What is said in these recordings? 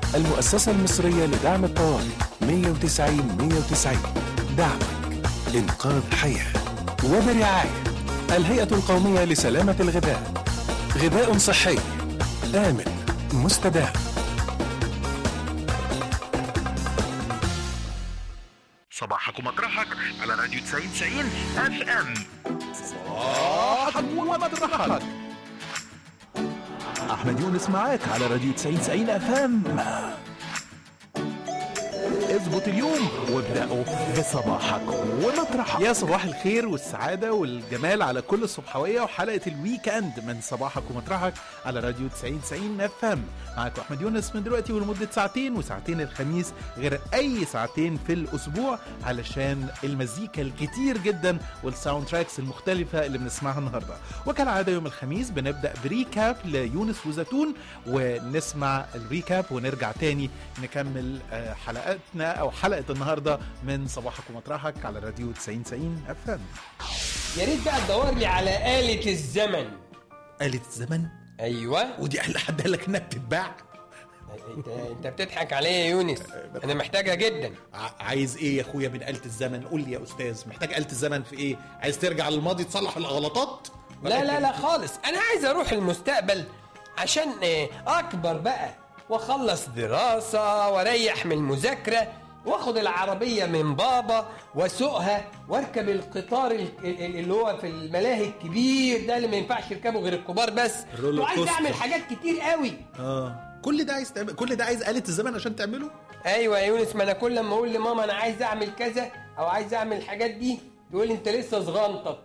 المؤسسة المصرية لدعم الطوارئ 190 190 دعمك إنقاذ حياة وبرعاية الهيئة القومية لسلامة الغذاء غذاء صحي آمن مستدام صباحك ومطرحك على راديو 90 90 اف ام صباحك ومطرحك احمد يونس معاك على راديو 90 90 اف ام اظبط اليوم وابدأوا بصباحك ومطرحك يا صباح الخير والسعادة والجمال على كل الصبحوية وحلقة الويك اند من صباحك ومطرحك على راديو 90 90 اف ام معاكم احمد يونس من دلوقتي ولمدة ساعتين وساعتين الخميس غير اي ساعتين في الاسبوع علشان المزيكا الكتير جدا والساوند تراكس المختلفة اللي بنسمعها النهاردة وكالعادة يوم الخميس بنبدأ بريكاب ليونس وزيتون ونسمع الريكاب ونرجع تاني نكمل آه، حلقاتنا او حلقة النهاردة من صباحك ومطرحك على راديو 90 90 اف ام يا ريت بقى تدور لي على آلة الزمن آلة الزمن ايوه ودي قال حد قال لك انها بتتباع انت انت بتضحك عليا يا يونس انا محتاجها جدا ع- عايز ايه يا اخويا من آلة الزمن قول لي يا استاذ محتاج آلة الزمن في ايه عايز ترجع للماضي تصلح الغلطات لا لا لا خالص انا عايز اروح المستقبل عشان آه، اكبر بقى واخلص دراسة واريح من المذاكرة واخد العربية من بابا واسوقها واركب القطار ال- ال- اللي هو في الملاهي الكبير ده اللي ما ينفعش يركبه غير الكبار بس الرولر وعايز كوستر. اعمل حاجات كتير قوي اه كل ده عايز تعمل كل ده عايز آلة الزمن عشان تعمله ايوه يا يونس ما انا كل لما اقول لماما انا عايز اعمل كذا او عايز اعمل الحاجات دي تقول لي انت لسه صغنطط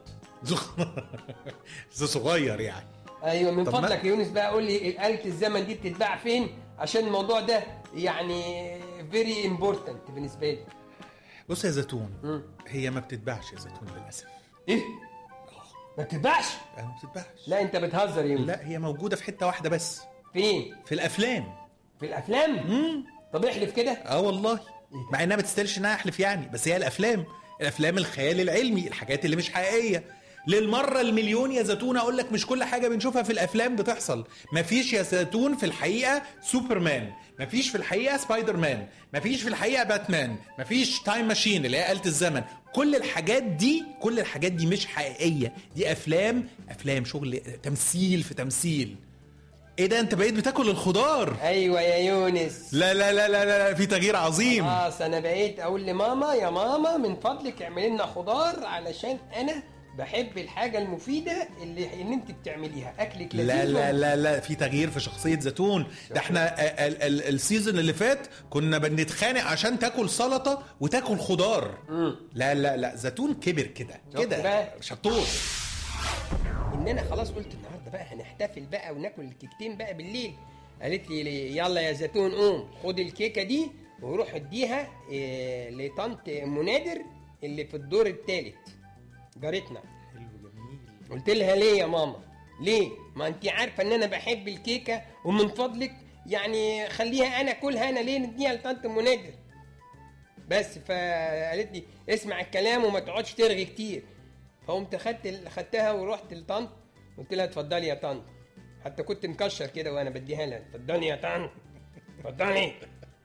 ده صغير يعني ايوه من طب ما- فضلك يا يونس بقى قول لي آلة الزمن دي بتتباع فين عشان الموضوع ده يعني فيري امبورتنت بالنسبه لي بص يا زيتون مم. هي ما بتتباعش يا زيتون للاسف ايه ما بتتباعش آه، ما بتتباعش لا انت بتهزر يا يونس لا هي موجوده في حته واحده بس فين في الافلام في الافلام امم طب احلف كده اه والله مع انها ما تستاهلش انها احلف يعني بس هي الافلام الافلام الخيال العلمي الحاجات اللي مش حقيقيه للمره المليون يا زيتون اقول لك مش كل حاجه بنشوفها في الافلام بتحصل مفيش يا زيتون في الحقيقه سوبرمان مفيش في الحقيقه سبايدر مان مفيش في الحقيقه باتمان مفيش تايم ماشين اللي هي آلة الزمن كل الحاجات دي كل الحاجات دي مش حقيقيه دي افلام افلام شغل تمثيل في تمثيل ايه ده انت بقيت بتاكل الخضار ايوه يا يونس لا لا لا لا لا في تغيير عظيم خلاص انا بقيت اقول لماما يا ماما من فضلك اعملي لنا خضار علشان انا بحب الحاجه المفيده اللي ان انت بتعمليها اكلك لذيذ لا لا ومفيد. لا لا في تغيير في شخصية زيتون ده احنا ال- ال- السيزون اللي فات كنا بنتخانق عشان تاكل سلطة وتاكل خضار لا لا لا زيتون كبر كده شفت كده بقى؟ شطور ان انا خلاص قلت النهارده بقى هنحتفل بقى وناكل الكيكتين بقى بالليل قالت لي يلا يا زيتون قوم خد الكيكه دي وروح اديها إيه لطنط منادر اللي في الدور الثالث جارتنا قلت لها ليه يا ماما ليه ما انت عارفه ان انا بحب الكيكه ومن فضلك يعني خليها انا كلها انا ليه نديها لطنط منادر بس فقالت لي اسمع الكلام وما تقعدش ترغي كتير فقمت خدت خدتها ورحت لطنط قلت لها اتفضلي يا طنط حتى كنت مكشر كده وانا بديها لها اتفضلي يا طنط اتفضلي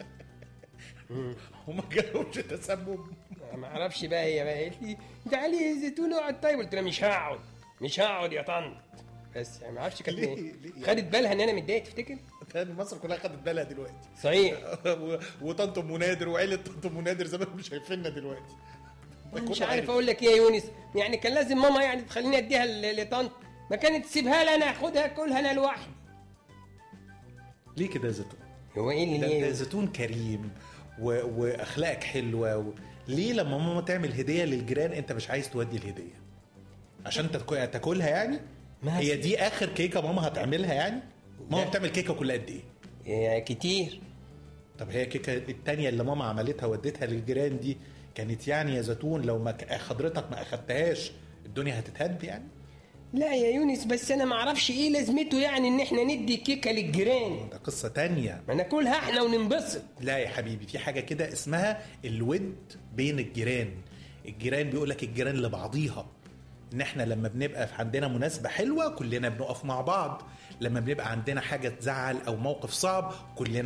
وما جالهمش تسمم ما اعرفش بقى هي بقى قالت لي تعالي يا زيتون اقعد طيب قلت لها مش هقعد مش هقعد يا طنط بس يعني ما اعرفش كانت ليه؟ إيه. ليه؟ خدت بالها ان انا متضايق تفتكر كان مصر كلها خدت بالها دلوقتي صحيح و- وطنط ام منادر وعيلة طنط ام منادر زمان مش شايفيننا دلوقتي ده مش كله عارف اقول لك ايه يا يونس يعني كان لازم ماما يعني تخليني اديها ل- لطنط ما كانت تسيبها لي انا اخدها كلها انا لوحدي ليه كده يا زيتون هو ايه اللي ده, ده ليه زيتون كريم و... واخلاقك حلوه و... ليه لما ماما تعمل هديه للجيران انت مش عايز تودي الهديه عشان تاكل- تاكلها يعني ما هي دي اخر كيكه ماما هتعملها يعني ماما لا. بتعمل كيكه كل قد ايه إيه كتير طب هي كيكه التانية اللي ماما عملتها وديتها للجيران دي كانت يعني يا زيتون لو ما ك- حضرتك ما اخدتهاش الدنيا هتتهد يعني لا يا يونس بس انا ما اعرفش ايه لازمته يعني ان احنا ندي كيكه للجيران ده قصه تانية ما ناكلها احنا وننبسط لا يا حبيبي في حاجه كده اسمها الود بين الجيران الجيران بيقول لك الجيران لبعضيها ان احنا لما بنبقى في عندنا مناسبه حلوه كلنا بنقف مع بعض لما بنبقى عندنا حاجه تزعل او موقف صعب كلنا